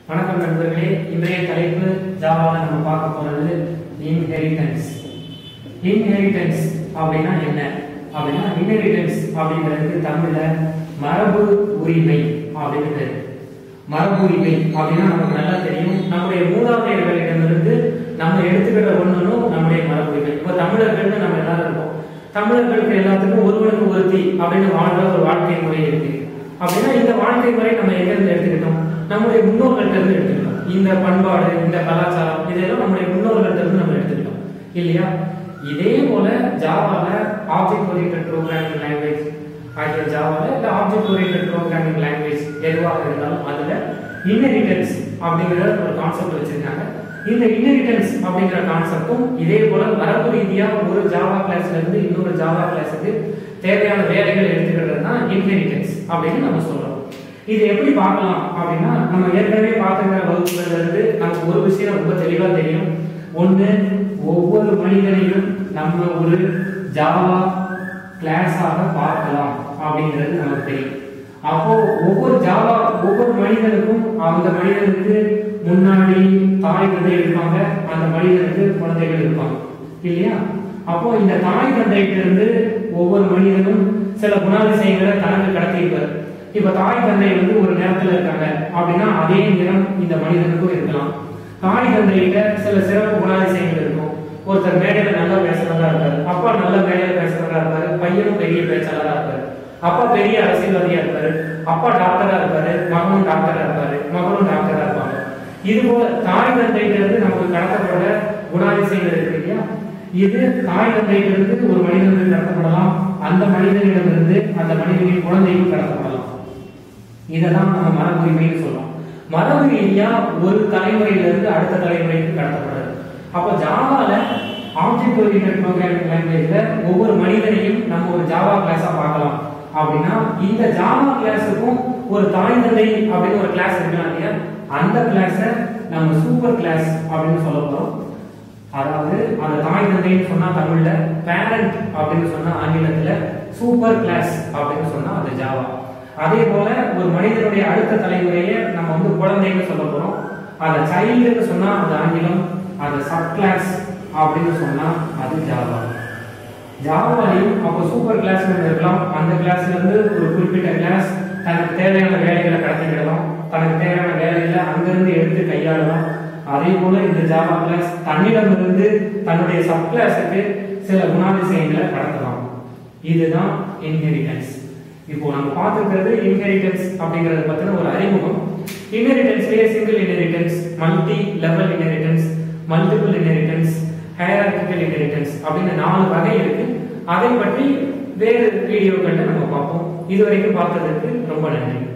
வணக்கம் நண்பர்களே இன்றைய தலைப்பு ஜாவால நம்ம பார்க்க போறது இன்ஹெரிட்டன்ஸ் இன்ஹெரிட்டன்ஸ் அப்படின்னா என்ன அப்படின்னா இன்ஹெரிட்டன்ஸ் அப்படிங்கிறதுக்கு தமிழ்ல மரபு உரிமை அப்படின்னு பேரு மரபு உரிமை அப்படின்னா நமக்கு நல்லா தெரியும் நம்முடைய மூதாதையர்களிடமிருந்து நம்ம எடுத்துக்கிற ஒண்ணுனும் நம்முடைய மரபு உரிமை இப்போ தமிழர்கள்னு நம்ம எல்லாரும் இருக்கோம் தமிழர்களுக்கு எல்லாத்துக்கும் ஒருவனுக்கு ஒருத்தி அப்படின்னு வாழ்ற ஒரு வாழ்க்கை முறை இருக்கு அப்படின்னா இந்த வாழ்க்கை முறை நம்ம எங்க இருந்து எடுத்துக்கிட்டோம் நம்முடைய முன்னோர்கள்ட்ட இருந்து எடுத்துக்கிட்டோம் இந்த பண்பாடு இந்த கலாச்சாரம் இதெல்லாம் நம்முடைய முன்னோர்கள்ட்ட இருந்து நம்ம எடுத்துக்கிட்டோம் இல்லையா இதே போல ஜாவால ஆப்ஜெக்ட் ஓரியன்டட் ப்ரோக்ராமிங் லாங்குவேஜ் ஆகிய ஜாவால இல்ல ஆப்ஜெக்ட் ஓரியன்டட் ப்ரோக்ராமிங் லாங்குவேஜ் எதுவாக இருந்தாலும் அதுல இன்ஹெரிட்டன்ஸ் அப்படிங்கிற ஒரு கான்செப்ட் வச்சிருக்காங்க இந்த இன்ஹெரிட்டன்ஸ் அப்படிங்கிற கான்செப்டும் இதே போல மரபு ரீதியா ஒரு ஜாவா கிளாஸ்ல இருந்து இன்னொரு ஜாவா கிளாஸுக்கு தேவையான வேலைகளை எடுத்துக்கிறது தான் இன்ஹெரிட்டன்ஸ் அப்படின்னு நம்ம சொல்றோம் இது எப்படி பார்க்கலாம் அப்படின்னா நம்ம ஏற்கனவே பார்த்துக்கிற வகுப்புகள்ல இருந்து நமக்கு ஒரு விஷயம் ரொம்ப தெளிவா தெரியும் ஒண்ணு ஒவ்வொரு மனிதனையும் நம்ம ஒரு ஜாவா கிளாஸாக பார்க்கலாம் அப்படிங்கிறது நமக்கு தெரியும் அப்போ ஒவ்வொரு ஜாவா ஒவ்வொரு மனிதனுக்கும் அந்த மனிதனுக்கு முன்னாடி தாய் தந்தை இருப்பாங்க அந்த மனிதனுக்கு குழந்தைகள் இருப்பாங்க இல்லையா அப்போ இந்த தாய் தந்தைகிட்ட இருந்து ஒவ்வொரு மனிதனும் சில குணாதிசயங்களை தனக்கு கடத்தியிருப்பார் இப்ப தாய் தந்தை வந்து ஒரு நேரத்துல இருக்காங்க அப்படின்னா அதே நிறம் இந்த மனிதனுக்கும் இருக்கலாம் தாய் தந்தைகிட்ட சில சிறப்பு குணாதிசயங்கள் இருக்கும் ஒருத்தர் மேடையில நல்லா பேசுறதா இருப்பாரு அப்பா நல்ல மேடையில பேசுறதா இருப்பாரு பையனும் பெரிய பேச்சாளரா இருப்பாரு அப்பா பெரிய அரசியல்வாதியா இருப்பாரு அப்பா டாக்டரா இருப்பாரு மகனும் டாக்டரா இருப்பாரு மகனும் டாக்டரா இருப்பாங்க இது போல தாய் தந்தையில இருந்து நமக்கு கடத்தப்பட குணாதிசயங்கள் இருக்கு இல்லையா இது தாய் தந்தையில இருந்து ஒரு மனிதனுக்கு கடத்தப்படலாம் அந்த மனிதனிடமிருந்து அந்த மனிதனின் குழந்தையும் கடத்தப்படலாம் இதெல்லாம் நம்ம மரபு உரிமைன்னு சொல்றோம் மரபு ரீதியா ஒரு தலைமுறையில இருந்து அடுத்த தலைமுறைக்கு கடத்தப்படுறது அப்போ ஜாவால ஆப்ஜெக்ட் ஓரியன்டட் ப்ரோக்ராமிங் லாங்குவேஜ்ல ஒவ்வொரு மனிதனையும் நம்ம ஒரு ஜாவா கிளாஸா பார்க்கலாம் அப்படின்னா இந்த ஜாவா கிளாஸுக்கும் ஒரு தாய் தந்தை அப்படின்னு ஒரு கிளாஸ் இருக்கலாம் இல்லையா அந்த கிளாஸை நம்ம சூப்பர் கிளாஸ் அப்படின்னு சொல்ல போறோம் அதாவது அந்த தாய் தந்தைன்னு சொன்னா தமிழ்ல பேரண்ட் அப்படின்னு சொன்னா ஆங்கிலத்துல சூப்பர் கிளாஸ் அப்படின்னு சொன்னா அது ஜாவா அதே போல ஒரு மனிதனுடைய அடுத்த தலைமுறையை நம்ம வந்து குழந்தைன்னு சொல்ல போறோம் அதை சைல்டுன்னு சொன்னா அது ஆங்கிலம் அது சப் கிளாஸ் அப்படின்னு சொன்னா அது ஜாவா ஜாவாலையும் அப்போ சூப்பர் கிளாஸ் இருக்கலாம் அந்த கிளாஸ்ல இருந்து ஒரு குறிப்பிட்ட கிளாஸ் தனக்கு தேவையான வேலைகளை கடத்திக்கிடலாம் தனக்கு தேவையான வேலைகளை அங்கிருந்து எடுத்து கையாளலாம் அதே போல இந்த ஜாவா கிளாஸ் தன்னிடமிருந்து தன்னுடைய சப் கிளாஸுக்கு சில குணாதிசயங்களை கடத்தலாம் இதுதான் இன்ஹெரிட்டன்ஸ் இப்போ நம்ம பார்த்துக்கிறது இன்ஹெரிட்டன்ஸ் அப்படிங்கறத பத்தின ஒரு அறிமுகம் இன்ஹெரிட்டன்ஸ்லயே single inheritance multi level inheritance multiple inheritance hierarchical inheritance அப்படின்னு நாலு வகை இருக்கு அதை பற்றி வேறு வீடியோக்கள்ல நம்ம பார்ப்போம் இதுவரைக்கும் பார்த்ததற்கு ரொம்ப நன்றி